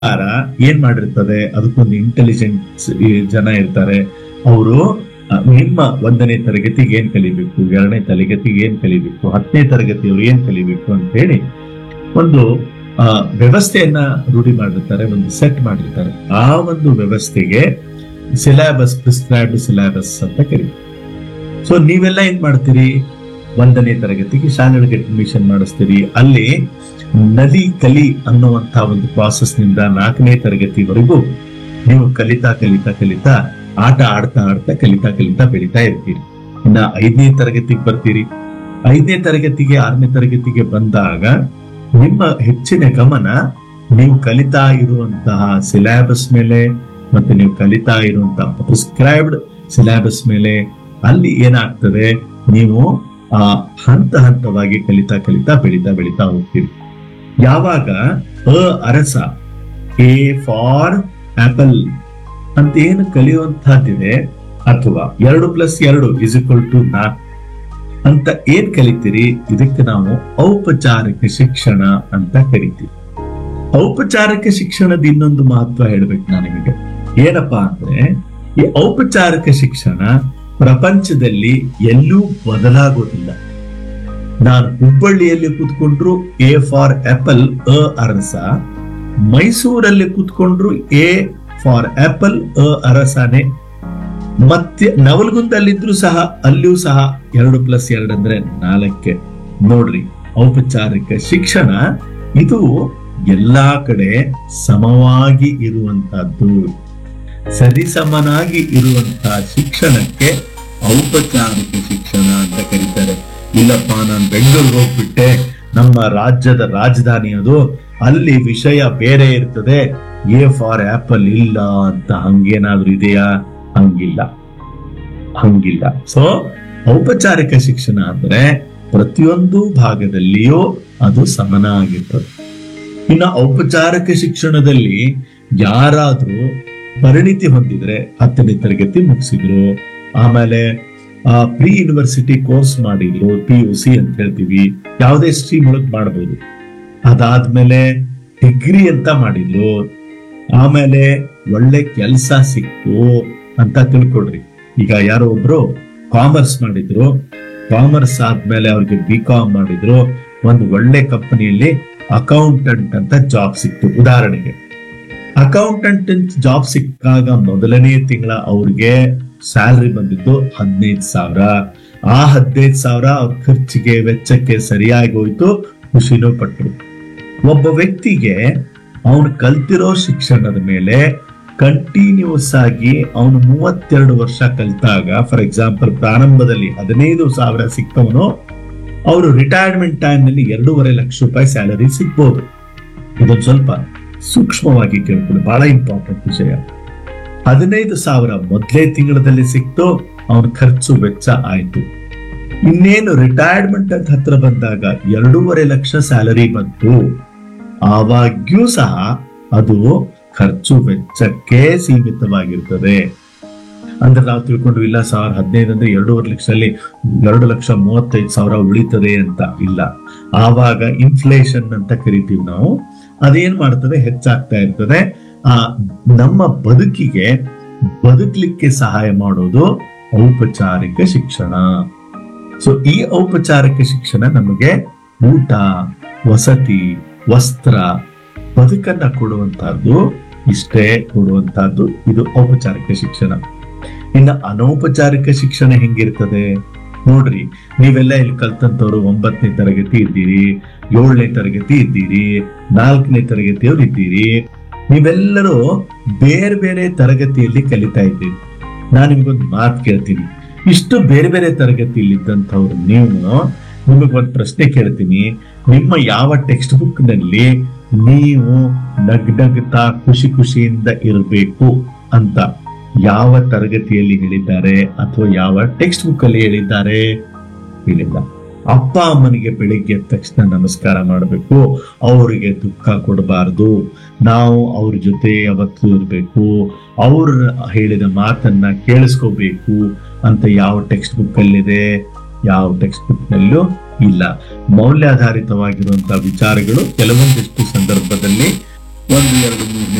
ಸರ್ಕಾರ ಏನ್ ಮಾಡಿರ್ತದೆ ಅದಕ್ಕೊಂದು ಇಂಟೆಲಿಜೆನ್ಸ್ ಜನ ಇರ್ತಾರೆ ಅವರು ನಿಮ್ಮ ಒಂದನೇ ತರಗತಿಗೆ ಏನ್ ಕಲಿಬೇಕು ಎರಡನೇ ತರಗತಿಗೆ ಏನ್ ಕಲಿಬೇಕು ಹತ್ತನೇ ತರಗತಿಯವರು ಏನ್ ಕಲಿಬೇಕು ಅಂತ ಹೇಳಿ ಒಂದು ಆ, ವ್ಯವಸ್ಥೆಯನ್ನ ರೂಢಿ ಮಾಡಿರ್ತಾರೆ ಒಂದು ಸೆಟ್ ಮಾಡಿರ್ತಾರೆ ಆ ಒಂದು ವ್ಯವಸ್ಥೆಗೆ ಸಿಲೆಬಸ್ ಪ್ರಿಸ್ಕ್ರೈಬ್ಡ್ ಸಿಲೆಬಸ್ ಅಂತ ಕರೀತಾರೆ ಸೊ ನೀವೆಲ್ಲ ಏನ್ ಮಾಡ್ತೀರಿ ಒಂದನೇ ತರಗತಿಗೆ ಶಾಲೆಗಳಿಗೆ ಅಡ್ಮಿಷನ್ ಮಾಡಿಸ್ತೀರಿ ಅಲ್ಲಿ ನಲಿ ಕಲಿ ಅನ್ನುವಂತ ಒಂದು ಪ್ರಾಸೆಸ್ ನಿಂದ ನಾಲ್ಕನೇ ತರಗತಿವರೆಗೂ ನೀವು ಕಲಿತಾ ಕಲಿತಾ ಕಲಿತಾ ಆಟ ಆಡ್ತಾ ಆಡ್ತಾ ಕಲಿತಾ ಕಲಿತಾ ಬೆಳಿತಾ ಇರ್ತೀರಿ ಇನ್ನ ಐದನೇ ತರಗತಿಗೆ ಬರ್ತೀರಿ ಐದನೇ ತರಗತಿಗೆ ಆರನೇ ತರಗತಿಗೆ ಬಂದಾಗ ನಿಮ್ಮ ಹೆಚ್ಚಿನ ಗಮನ ನೀವು ಕಲಿತಾ ಇರುವಂತಹ ಸಿಲೆಬಸ್ ಮೇಲೆ ಮತ್ತೆ ನೀವು ಕಲಿತಾ ಇರುವಂತಹ ಪ್ರಿಸ್ಕ್ರೈಬ್ಡ್ ಸಿಲೆಬಸ್ ಮೇಲೆ ಅಲ್ಲಿ ಏನಾಗ್ತದೆ ನೀವು ಆ ಹಂತ ಹಂತವಾಗಿ ಕಲಿತಾ ಕಲಿತಾ ಬೆಳಿತಾ ಬೆಳಿತಾ ಹೋಗ್ತೀರಿ ಯಾವಾಗ ಅ ಅರಸ ಎ ಫಾರ್ ಆಪಲ್ ಅಂತ ಏನು ಕಲಿಯುವಂತಹದ್ದಿದೆ ಅಥವಾ ಎರಡು ಪ್ಲಸ್ ಎರಡು ಇಸ್ ಇಕ್ವಲ್ ಟು ನಾಲ್ಕು ಅಂತ ಏನ್ ಕಲಿತೀರಿ ಇದಕ್ಕೆ ನಾವು ಔಪಚಾರಿಕ ಶಿಕ್ಷಣ ಅಂತ ಕರಿತೀವಿ ಔಪಚಾರಿಕ ಶಿಕ್ಷಣದ ಇನ್ನೊಂದು ಮಹತ್ವ ಹೇಳ್ಬೇಕು ನಾನು ನಿಮಗೆ ಏನಪ್ಪಾ ಅಂದ್ರೆ ಈ ಔಪಚಾರಿಕ ಶಿಕ್ಷಣ ಪ್ರಪಂಚದಲ್ಲಿ ಎಲ್ಲೂ ಬದಲಾಗೋದಿಲ್ಲ ನಾನು ಹುಬ್ಬಳ್ಳಿಯಲ್ಲಿ ಕೂತ್ಕೊಂಡ್ರು ಎ ಫಾರ್ ಆಪಲ್ ಅ ಅರಸ ಮೈಸೂರಲ್ಲಿ ಕೂತ್ಕೊಂಡ್ರು ಎ ಫಾರ್ ಆಪಲ್ ಅ ಅರಸನೆ ಮತ್ತೆ ನವಲ್ಗುಂದಲ್ಲಿದ್ರು ಸಹ ಅಲ್ಲಿಯೂ ಸಹ ಎರಡು ಪ್ಲಸ್ ಎರಡು ಅಂದ್ರೆ ನಾಲ್ಕೆ ನೋಡ್ರಿ ಔಪಚಾರಿಕ ಶಿಕ್ಷಣ ಇದು ಎಲ್ಲಾ ಕಡೆ ಸಮವಾಗಿ ಇರುವಂತಹದ್ದು ಸರಿಸಮನಾಗಿ ಇರುವಂತಹ ಶಿಕ್ಷಣಕ್ಕೆ ಔಪಚಾರಿಕ ಶಿಕ್ಷಣ ಅಂತ ಕರೀತಾರೆ ಇಲ್ಲಪ್ಪ ನಾನು ಬೆಂಗಳೂರಿಗೆ ಹೋಗ್ಬಿಟ್ಟೆ ನಮ್ಮ ರಾಜ್ಯದ ರಾಜಧಾನಿ ಅದು ಅಲ್ಲಿ ವಿಷಯ ಬೇರೆ ಇರ್ತದೆ ಎ ಫಾರ್ ಆಪಲ್ ಇಲ್ಲ ಅಂತ ಹಂಗೇನಾದ್ರೂ ಇದೆಯಾ ಹಂಗಿಲ್ಲ ಹಂಗಿಲ್ಲ ಸೊ ಔಪಚಾರಿಕ ಶಿಕ್ಷಣ ಅಂದ್ರೆ ಪ್ರತಿಯೊಂದು ಭಾಗದಲ್ಲಿಯೂ ಅದು ಸಮನಾಗಿರ್ತದೆ ಇನ್ನು ಔಪಚಾರಿಕ ಶಿಕ್ಷಣದಲ್ಲಿ ಯಾರಾದ್ರೂ ಪರಿಣಿತಿ ಹೊಂದಿದ್ರೆ ಹತ್ತನೇ ತರಗತಿ ಮುಗಿಸಿದ್ರು ಆಮೇಲೆ ಪ್ರೀ ಯೂನಿವರ್ಸಿಟಿ ಕೋರ್ಸ್ ಮಾಡಿದ್ರು ಪಿ ಯು ಸಿ ಅಂತ ಹೇಳ್ತೀವಿ ಯಾವುದೇ ಸ್ಟ್ರೀಮ್ ಒಳಗ್ ಮಾಡಬಹುದು ಅದಾದ್ಮೇಲೆ ಡಿಗ್ರಿ ಅಂತ ಮಾಡಿದ್ರು ಆಮೇಲೆ ಒಳ್ಳೆ ಕೆಲಸ ಸಿಕ್ತು ಅಂತ ತಿಳ್ಕೊಡ್ರಿ ಈಗ ಯಾರೋ ಒಬ್ರು ಕಾಮರ್ಸ್ ಮಾಡಿದ್ರು ಕಾಮರ್ಸ್ ಆದ್ಮೇಲೆ ಅವ್ರಿಗೆ ಬಿ ಕಾಮ್ ಮಾಡಿದ್ರು ಒಂದು ಒಳ್ಳೆ ಕಂಪನಿಯಲ್ಲಿ ಅಕೌಂಟೆಂಟ್ ಅಂತ ಜಾಬ್ ಸಿಕ್ತು ಉದಾಹರಣೆಗೆ ಅಕೌಂಟೆಂಟ್ ಜಾಬ್ ಸಿಕ್ಕಾಗ ಮೊದಲನೇ ತಿಂಗಳ ಅವ್ರಿಗೆ ಸ್ಯಾಲ್ರಿ ಬಂದಿದ್ದು ಹದಿನೈದು ಸಾವಿರ ಆ ಹದಿನೈದು ಸಾವಿರ ಅವ್ರ ಖರ್ಚಿಗೆ ವೆಚ್ಚಕ್ಕೆ ಸರಿಯಾಗಿ ಹೋಯ್ತು ಖುಷಿನೂ ಪಟ್ರು ಒಬ್ಬ ವ್ಯಕ್ತಿಗೆ ಅವನು ಕಲ್ತಿರೋ ಶಿಕ್ಷಣದ ಮೇಲೆ ಕಂಟಿನ್ಯೂಸ್ ಆಗಿ ಅವನು ಮೂವತ್ತೆರಡು ವರ್ಷ ಕಲ್ತಾಗ ಫಾರ್ ಎಕ್ಸಾಂಪಲ್ ಪ್ರಾರಂಭದಲ್ಲಿ ಹದಿನೈದು ಸಾವಿರ ಸಿಕ್ಕವನು ಅವರು ರಿಟೈರ್ಮೆಂಟ್ ಟೈಮ್ ನಲ್ಲಿ ಎರಡೂವರೆ ಲಕ್ಷ ರೂಪಾಯಿ ಸ್ಯಾಲರಿ ಸಿಗ್ಬೋದು ಇದೊಂದು ಸ್ವಲ್ಪ ಸೂಕ್ಷ್ಮವಾಗಿ ಕೇಳ್ಕೊಳ್ಳಿ ಬಹಳ ಇಂಪಾರ್ಟೆಂಟ್ ವಿಷಯ ಹದಿನೈದು ಸಾವಿರ ಮೊದಲೇ ತಿಂಗಳಲ್ಲಿ ಸಿಕ್ತು ಅವನ ಖರ್ಚು ವೆಚ್ಚ ಆಯ್ತು ಇನ್ನೇನು ರಿಟೈರ್ಮೆಂಟ್ ಅಂತ ಹತ್ರ ಬಂದಾಗ ಎರಡೂವರೆ ಲಕ್ಷ ಸ್ಯಾಲರಿ ಬಂತು ಆವಾಗ್ಯೂ ಸಹ ಅದು ಖರ್ಚು ವೆಚ್ಚಕ್ಕೆ ಸೀಮಿತವಾಗಿರ್ತದೆ ಅಂದ್ರೆ ನಾವು ತಿಳ್ಕೊಂಡು ಇಲ್ಲ ಸಾವಿರ ಹದಿನೈದು ಅಂದ್ರೆ ಎರಡೂವರೆ ಲಕ್ಷದಲ್ಲಿ ಎರಡು ಲಕ್ಷ ಮೂವತ್ತೈದು ಸಾವಿರ ಉಳಿತದೆ ಅಂತ ಇಲ್ಲ ಆವಾಗ ಇನ್ಫ್ಲೇಷನ್ ಅಂತ ಕರಿತೀವಿ ನಾವು ಅದೇನ್ ಮಾಡ್ತದೆ ಹೆಚ್ಚಾಗ್ತಾ ಇರ್ತದೆ ಆ ನಮ್ಮ ಬದುಕಿಗೆ ಬದುಕಲಿಕ್ಕೆ ಸಹಾಯ ಮಾಡೋದು ಔಪಚಾರಿಕ ಶಿಕ್ಷಣ ಸೊ ಈ ಔಪಚಾರಿಕ ಶಿಕ್ಷಣ ನಮಗೆ ಊಟ ವಸತಿ ವಸ್ತ್ರ ಬದುಕನ್ನ ಕೊಡುವಂತಹದ್ದು ಇಷ್ಟೇ ಕೊಡುವಂತಹದ್ದು ಇದು ಔಪಚಾರಿಕ ಶಿಕ್ಷಣ ಇನ್ನು ಅನೌಪಚಾರಿಕ ಶಿಕ್ಷಣ ಹೆಂಗಿರ್ತದೆ ನೋಡ್ರಿ ನೀವೆಲ್ಲ ಇಲ್ಲಿ ಕಲ್ತಂತವ್ರು ಒಂಬತ್ತನೇ ತರಗತಿ ಇದ್ದೀರಿ ಏಳನೇ ತರಗತಿ ಇದ್ದೀರಿ ನಾಲ್ಕನೇ ತರಗತಿಯವ್ರು ಇದ್ದೀರಿ ನೀವೆಲ್ಲರೂ ಬೇರೆ ಬೇರೆ ತರಗತಿಯಲ್ಲಿ ಕಲಿತಾ ಇದ್ದೀರಿ ನಾನು ನಿಮ್ಗೊಂದು ಮಾತು ಕೇಳ್ತೀನಿ ಇಷ್ಟು ಬೇರೆ ಬೇರೆ ತರಗತಿಯಲ್ಲಿ ಇದ್ದಂಥವ್ರು ನೀವು ನಿಮಗೊಂದು ಪ್ರಶ್ನೆ ಕೇಳ್ತೀನಿ ನಿಮ್ಮ ಯಾವ ಟೆಕ್ಸ್ಟ್ ಬುಕ್ ನಲ್ಲಿ ನೀವು ನಗ್ನಗ್ತಾ ಖುಷಿ ಖುಷಿಯಿಂದ ಇರಬೇಕು ಅಂತ ಯಾವ ತರಗತಿಯಲ್ಲಿ ಹೇಳಿದ್ದಾರೆ ಅಥವಾ ಯಾವ ಟೆಕ್ಸ್ಟ್ ಬುಕ್ ಅಲ್ಲಿ ಹೇಳಿದ್ದಾರೆ ಹೇಳಿಲ್ಲ ಅಪ್ಪ ಅಮ್ಮನಿಗೆ ಬೆಳಿಗ್ಗೆ ಎದ್ದ ತಕ್ಷಣ ನಮಸ್ಕಾರ ಮಾಡಬೇಕು ಅವರಿಗೆ ದುಃಖ ಕೊಡಬಾರದು ನಾವು ಅವ್ರ ಜೊತೆ ಯಾವತ್ತೂ ಇರಬೇಕು ಅವ್ರ ಹೇಳಿದ ಮಾತನ್ನ ಕೇಳಿಸ್ಕೋಬೇಕು ಅಂತ ಯಾವ ಟೆಕ್ಸ್ಟ್ ಬುಕ್ ಅಲ್ಲಿದೆ ಯಾವ ಟೆಕ್ಸ್ಟ್ ಬುಕ್ ನಲ್ಲೂ ಇಲ್ಲ ಮೌಲ್ಯಾಧಾರಿತವಾಗಿರುವಂತಹ ವಿಚಾರಗಳು ಕೆಲವೊಂದಿಷ್ಟು ಸಂದರ್ಭದಲ್ಲಿ ಒಂದು ಎರಡು ಮೂರು